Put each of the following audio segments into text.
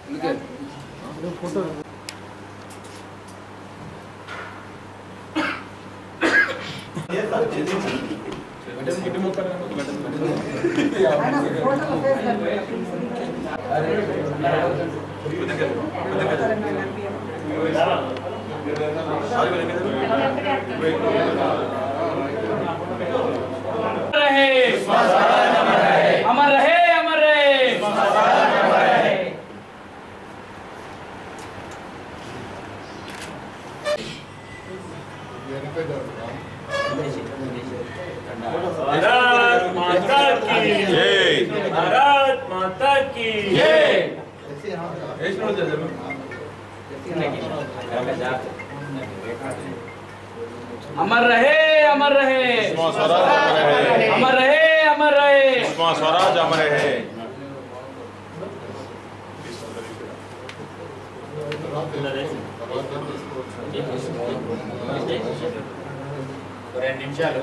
रहे अमर रहे अमर रहे भारत माता की जय भारत माता की जय अमर रहे अमर रहे सुषमा स्वराज अमर रहे अमर रहे अमर रहे सुषमा स्वराज अमर रहे రెండు నిమిషాలు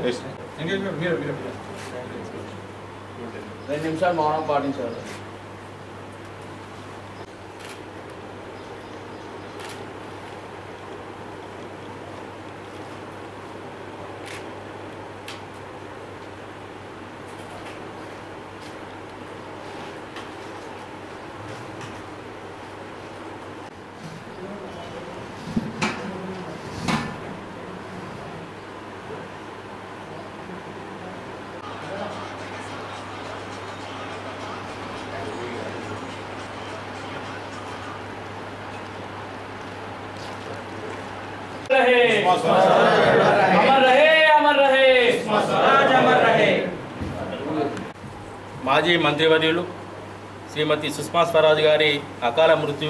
రెండు నిమిషాలు మౌనం పాటించాలి रहे अमर रहे अमर रहे स्वराज अमर रहे మాజీ మంత్రివర్యులు శ్రీమతి సుష్మా స్వరాజ్ గారి అకాల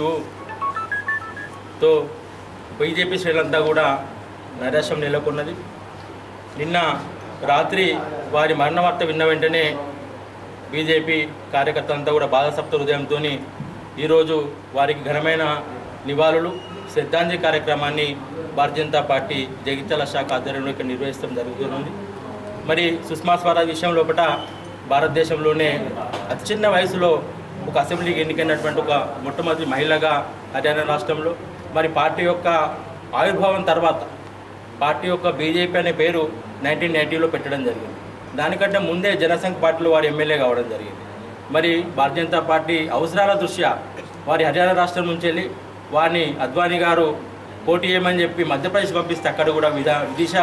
మృత్యువుతో బీజేపీ శ్రేణులంతా కూడా నైరాశ్యం నెలకొన్నది నిన్న రాత్రి వారి మరణ వార్త విన్న వెంటనే బీజేపీ కార్యకర్తలంతా కూడా బాధసప్త హృదయంతో ఈరోజు వారికి ఘనమైన నివాళులు శ్రద్ధాంజలి కార్యక్రమాన్ని భారతీయ జనతా పార్టీ జగిత్యాల శాఖ ఆధ్వర్యంలో ఇక్కడ నిర్వహించడం జరుగుతుంది మరి సుష్మా స్వరాజ్ విషయం లోపల భారతదేశంలోనే అతి చిన్న వయసులో ఒక అసెంబ్లీకి ఎన్నికైనటువంటి ఒక మొట్టమొదటి మహిళగా హర్యానా రాష్ట్రంలో మరి పార్టీ యొక్క ఆవిర్భావం తర్వాత పార్టీ యొక్క బీజేపీ అనే పేరు నైన్టీన్ నైంటీలో పెట్టడం జరిగింది దానికంటే ముందే జనసంఘ్ పార్టీలో వారు ఎమ్మెల్యే కావడం జరిగింది మరి భారతీయ జనతా పార్టీ అవసరాల దృష్ట్యా వారి హర్యానా రాష్ట్రం నుంచి వెళ్ళి వారిని అద్వానీ గారు పోటీ చేయమని చెప్పి మధ్యప్రదేశ్ పంపిస్తే అక్కడ కూడా విధా విదిశ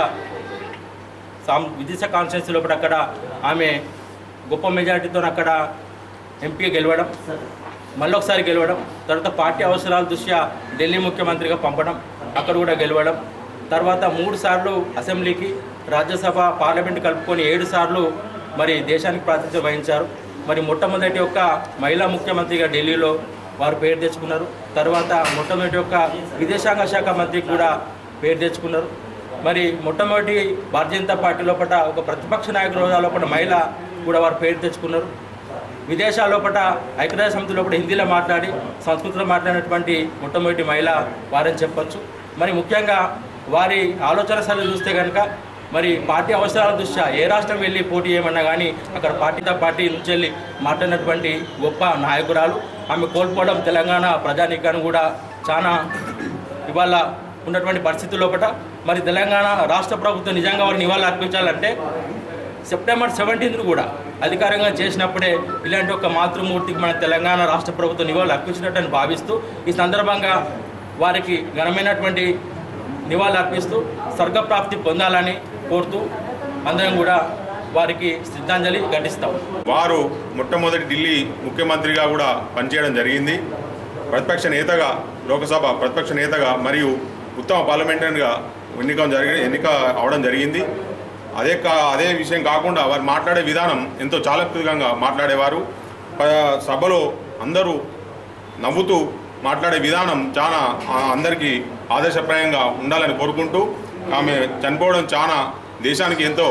సాం విదిశ కాన్స్టిట్యూన్సీ లోపల అక్కడ ఆమె గొప్ప మెజారిటీతో అక్కడ ఎంపీ గెలవడం మళ్ళొకసారి గెలవడం తర్వాత పార్టీ అవసరాల దృష్ట్యా ఢిల్లీ ముఖ్యమంత్రిగా పంపడం అక్కడ కూడా గెలవడం తర్వాత మూడు సార్లు అసెంబ్లీకి రాజ్యసభ పార్లమెంట్ కలుపుకొని ఏడు సార్లు మరి దేశానికి ప్రాతినిధ్యం వహించారు మరి మొట్టమొదటి యొక్క మహిళా ముఖ్యమంత్రిగా ఢిల్లీలో వారు పేరు తెచ్చుకున్నారు తర్వాత మొట్టమొదటి యొక్క విదేశాంగ శాఖ మంత్రి కూడా పేరు తెచ్చుకున్నారు మరి మొట్టమొదటి భారతీయ జనతా పార్టీ లోపల ఒక ప్రతిపక్ష నాయకుల హోదా లోపల మహిళ కూడా వారు పేరు తెచ్చుకున్నారు విదేశాల లోపల ఐక్యరాజ్య సమితి లోపల హిందీలో మాట్లాడి సంస్కృతిలో మాట్లాడినటువంటి మొట్టమొదటి మహిళ వారని చెప్పొచ్చు మరి ముఖ్యంగా వారి ఆలోచన సరళి చూస్తే కనుక మరి పార్టీ అవసరాల దృష్ట్యా ఏ రాష్ట్రం వెళ్ళి పోటీ చేయమన్నా కానీ అక్కడ పార్టీతో పార్టీ నుంచి వెళ్ళి మాట్లాడినటువంటి గొప్ప నాయకురాలు ఆమె కోల్పోవడం తెలంగాణ ప్రజానీకాన్ని కూడా చాలా ఇవాళ ఉన్నటువంటి పరిస్థితి లోపల మరి తెలంగాణ రాష్ట్ర ప్రభుత్వం నిజంగా వారిని నివాళులు అర్పించాలంటే సెప్టెంబర్ సెవెంటీన్త్ కూడా అధికారంగా చేసినప్పుడే ఇలాంటి ఒక మాతృమూర్తికి మన తెలంగాణ రాష్ట్ర ప్రభుత్వం నివాళులు అర్పించినట్టు భావిస్తూ ఈ సందర్భంగా వారికి ఘనమైనటువంటి నివాళులు అర్పిస్తూ స్వర్గప్రాప్తి పొందాలని కోరుతూ అందరం కూడా వారికి శ్రద్ధాంజలి ఘటిస్తాం వారు మొట్టమొదటి ఢిల్లీ ముఖ్యమంత్రిగా కూడా పనిచేయడం జరిగింది ప్రతిపక్ష నేతగా లోకసభ ప్రతిపక్ష నేతగా మరియు ఉత్తమ పార్లమెంటరీగా ఎన్నిక జరిగి ఎన్నిక అవడం జరిగింది అదే కా అదే విషయం కాకుండా వారు మాట్లాడే విధానం ఎంతో చాలక్యంగా మాట్లాడేవారు ప- సభలో అందరూ నవ్వుతూ మాట్లాడే విధానం చాలా ఆ, అందరికీ ఆదర్శప్రాయంగా ఉండాలని కోరుకుంటూ ఆమె చనిపోవడం చాలా దేశానికి ఎంతో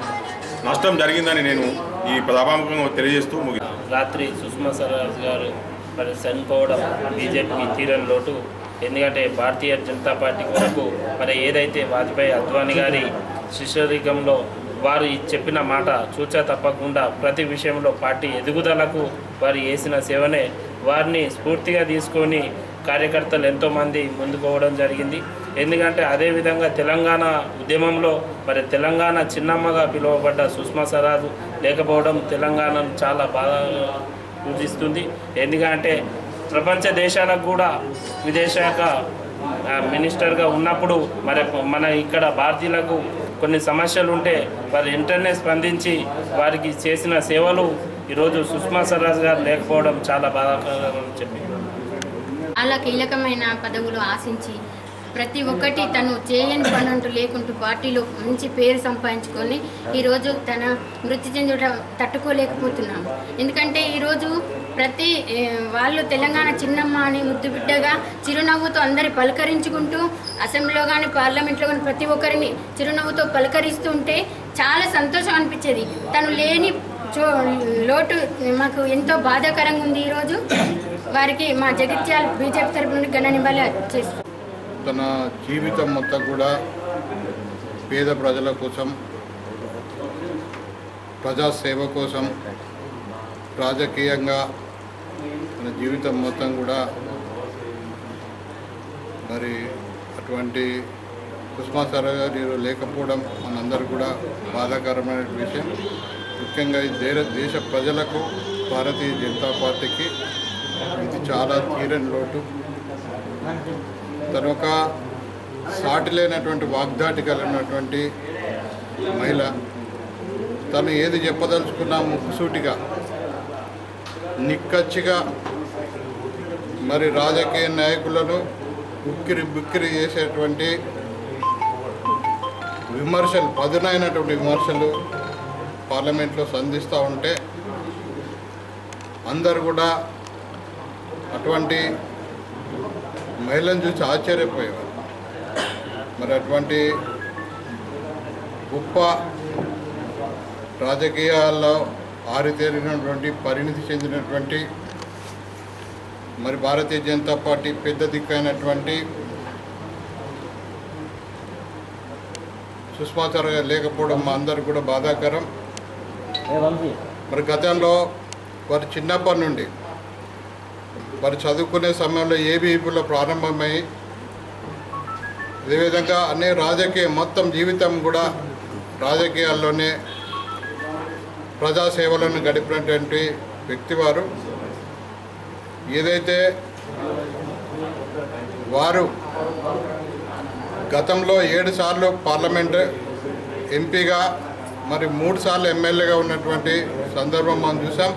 నష్టం జరిగిందని నేను ఈ సభాముఖంగా తెలియజేస్తూ ముగి రాత్రి సుష్మా స్వరాజ్ గారు మరి చనిపోవడం బీజేపీకి తీరని లోటు ఎందుకంటే భారతీయ జనతా పార్టీ కొరకు మరి ఏదైతే వాజ్పేయి అద్వానీ గారి శిష్యరికంలో వారు ఈ చెప్పిన మాట చూచా తప్పకుండా ప్రతి విషయంలో పార్టీ ఎదుగుదలకు వారు చేసిన సేవనే వారిని స్ఫూర్తిగా తీసుకొని కార్యకర్తలు ఎంతోమంది ముందుకు పోవడం జరిగింది ఎందుకంటే అదేవిధంగా తెలంగాణ ఉద్యమంలో మరి తెలంగాణ చిన్నమ్మగా పిలువబడ్డ సుష్మా స్వరాజ్ లేకపోవడం తెలంగాణను చాలా బాగా సూచిస్తుంది ఎందుకంటే ప్రపంచ దేశాలకు కూడా విదేశాఖ ఆ, మినిస్టర్గా ఉన్నప్పుడు మరి మన ఇక్కడ భారతీయులకు కొన్ని సమస్యలు ఉంటే వారు వెంటనే స్పందించి వారికి చేసిన సేవలు ఈరోజు సుష్మా స్వరాజ్ గారు లేకపోవడం చాలా బాధాకరం చెప్పి చాలా కీలకమైన పదవులు ఆశించి ప్రతి ఒక్కటి తను చేయని పనంటూ లేకుంటూ పార్టీలో మంచి పేరు సంపాదించుకొని ఈరోజు తన మృతి చెందడం తట్టుకోలేకపోతున్నాము ఎందుకంటే ఈరోజు ప్రతి ఏ, వాళ్ళు తెలంగాణ చిన్నమ్మ అని ముద్దు బిడ్డగా చిరునవ్వుతో అందరి పలకరించుకుంటూ అసెంబ్లీలో కానీ పార్లమెంట్లో కానీ ప్రతి ఒక్కరిని చిరునవ్వుతో పలకరిస్తూ ఉంటే చాలా సంతోషం అనిపించేది తను లేని చో లోటు మాకు ఎంతో బాధాకరంగా ఉంది ఈరోజు వారికి మా జగిత్యాల బీజేపీ తరపు నుండి ఘన నివాళి చేస్తున్నాం తన జీవితం మొత్తం కూడా పేద ప్రజల కోసం ప్రజాసేవ కోసం రాజకీయంగా తన జీవితం మొత్తం కూడా మరి అటువంటి సుష్మా స్వరాజ్ గారు ఈరోజు లేకపోవడం మనందరూ కూడా బాధాకరమైన విషయం ముఖ్యంగా ఈ దేశ దేశ ప్రజలకు భారతీయ జనతా పార్టీకి ఇది చాలా తీరని లోటు తను ఒక సాటి లేనటువంటి వాగ్దాటి కలిగినటువంటి మహిళ తను ఏది చెప్పదలుచుకున్నా ముక్కుసూటిగా నిక్కచ్చిగా మరి రాజకీయ నాయకులను ఉక్కిరి బిక్కిరి చేసేటువంటి విమర్శలు పదునైనటువంటి విమర్శలు పార్లమెంట్లో సంధిస్తూ ఉంటే అందరు కూడా అటువంటి మహిళను చూసి ఆశ్చర్యపోయేవారు మరి అటువంటి గొప్ప రాజకీయాల్లో ఆరితేరినటువంటి పరిణితి చెందినటువంటి మరి భారతీయ జనతా పార్టీ పెద్ద దిక్కైనటువంటి సుష్మా స్వరాజ్ గారు లేకపోవడం మా అందరికి కూడా బాధాకరం మరి గతంలో వారు చిన్నప్పటి నుండి వారు చదువుకునే సమయంలో ఏబీపీలో ప్రారంభమై అదేవిధంగా అనే రాజకీయ మొత్తం జీవితం కూడా రాజకీయాల్లోనే ప్రజాసేవలను గడిపినటువంటి వ్యక్తి వారు ఏదైతే వారు గతంలో ఏడు సార్లు పార్లమెంట్ ఎంపీగా మరి మూడు సార్లు ఎమ్మెల్యేగా ఉన్నటువంటి సందర్భం మనం చూసాం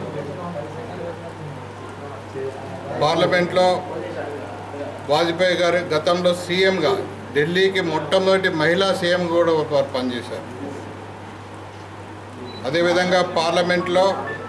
పార్లమెంట్లో వాజ్పేయి గారు గతంలో సీఎంగా ఢిల్లీకి మొట్టమొదటి మహిళా సీఎం కూడా వారు పనిచేశారు అదేవిధంగా పార్లమెంట్లో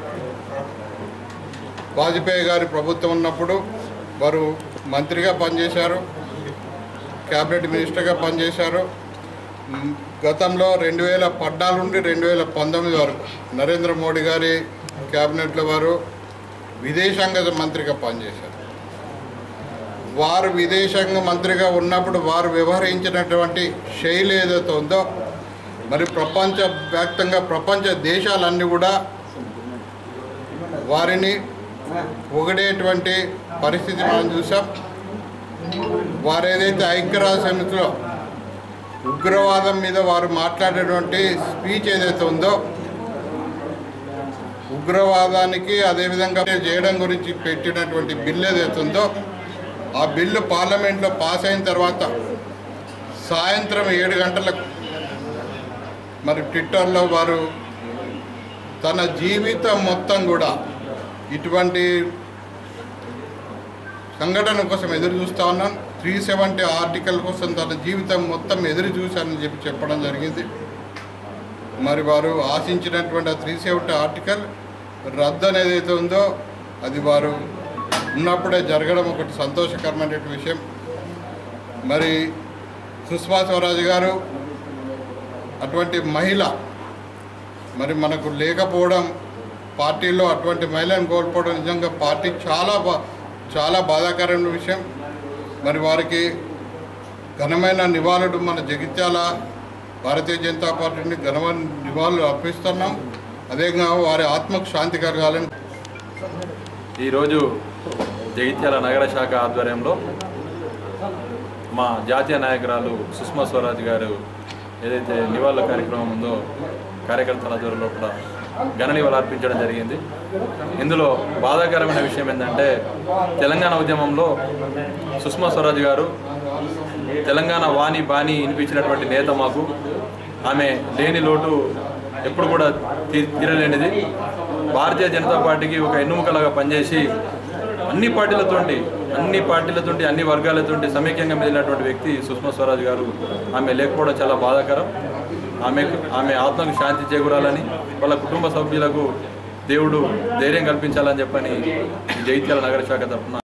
వాజ్పేయి గారి ప్రభుత్వం ఉన్నప్పుడు వారు మంత్రిగా పనిచేశారు క్యాబినెట్ మినిస్టర్గా పనిచేశారు మ్, గతంలో రెండు వేల పద్నాలుగు నుండి రెండు వేల పంతొమ్మిది వరకు నరేంద్ర మోడీ గారి క్యాబినెట్లో వారు విదేశాంగ మంత్రిగా పనిచేశారు వారు విదేశాంగ మంత్రిగా ఉన్నప్పుడు వారు వ్యవహరించినటువంటి శైలి ఏదైతే ఉందో మరి ప్రపంచ వ్యాప్తంగా ప్రపంచ దేశాలన్నీ కూడా వారిని పొగిడేటువంటి పరిస్థితి మనం చూసాం వారు ఏదైతే ఐక్యరాజ్య సమితిలో ఉగ్రవాదం మీద వారు మాట్లాడేటువంటి స్పీచ్ ఏదైతే ఉందో ఉగ్రవాదానికి అదేవిధంగా చేయడం గురించి పెట్టినటువంటి బిల్ ఏదైతే ఉందో ఆ బిల్లు పార్లమెంట్లో పాస్ అయిన తర్వాత సాయంత్రం ఏడు గంటలకు మరి ట్విట్టర్లో వారు తన జీవితం మొత్తం కూడా ఇటువంటి సంఘటన కోసం ఎదురు చూస్తా ఉన్నాను త్రీ సెవెంటీ ఆర్టికల్ కోసం తన జీవితం మొత్తం ఎదురు చూశానని చెప్పి చెప్పడం జరిగింది మరి వారు ఆశించినటువంటి ఆ త్రీ సెవెంటీ ఆర్టికల్ రద్దు అనేది ఏదైతే ఉందో అది వారు ఉన్నప్పుడే జరగడం ఒకటి సంతోషకరమైనటువంటి విషయం మరి సుష్మా స్వరాజ్ గారు అటువంటి మహిళ మరి మనకు లేకపోవడం పార్టీలో అటువంటి మహిళను కోల్పోవడం నిజంగా పార్టీ చాలా బా చాలా బాధాకరమైన విషయం మరి వారికి ఘనమైన నివాళులు మన జగిత్యాల భారతీయ జనతా పార్టీని ఘనమైన నివాళులు అర్పిస్తున్నాం అదేవిధంగా వారి ఆత్మకు శాంతి కలగాలని ఈరోజు జగిత్యాల నగర శాఖ ఆధ్వర్యంలో మా జాతీయ నాయకురాలు సుష్మా స్వరాజ్ గారు ఏదైతే నివాళుల కార్యక్రమం ఉందో కార్యకర్తల ఆధ్వర్యంలో కూడా ఘన నివాళులు అర్పించడం జరిగింది ఇందులో బాధాకరమైన విషయం ఏంటంటే తెలంగాణ ఉద్యమంలో సుష్మా స్వరాజ్ గారు తెలంగాణ వాణి బాణి వినిపించినటువంటి నేత మాకు ఆమె లేని లోటు ఎప్పుడు కూడా తీ- తీరలేనిది భారతీయ జనతా పార్టీకి ఒక ఎన్నుముకలాగా పనిచేసి అన్ని పార్టీలతోటి అన్ని పార్టీలతోటి అన్ని వర్గాలతోటి సమైక్యంగా మెదిలినటువంటి వ్యక్తి సుష్మా స్వరాజ్ గారు ఆమె లేకపోవడం చాలా బాధాకరం ఆమెకు ఆమె ఆత్మకు శాంతి చేకూరాలని వాళ్ళ కుటుంబ సభ్యులకు దేవుడు ధైర్యం కల్పించాలని చెప్పని ఈ జైత్యాల నగర శాఖ తరఫున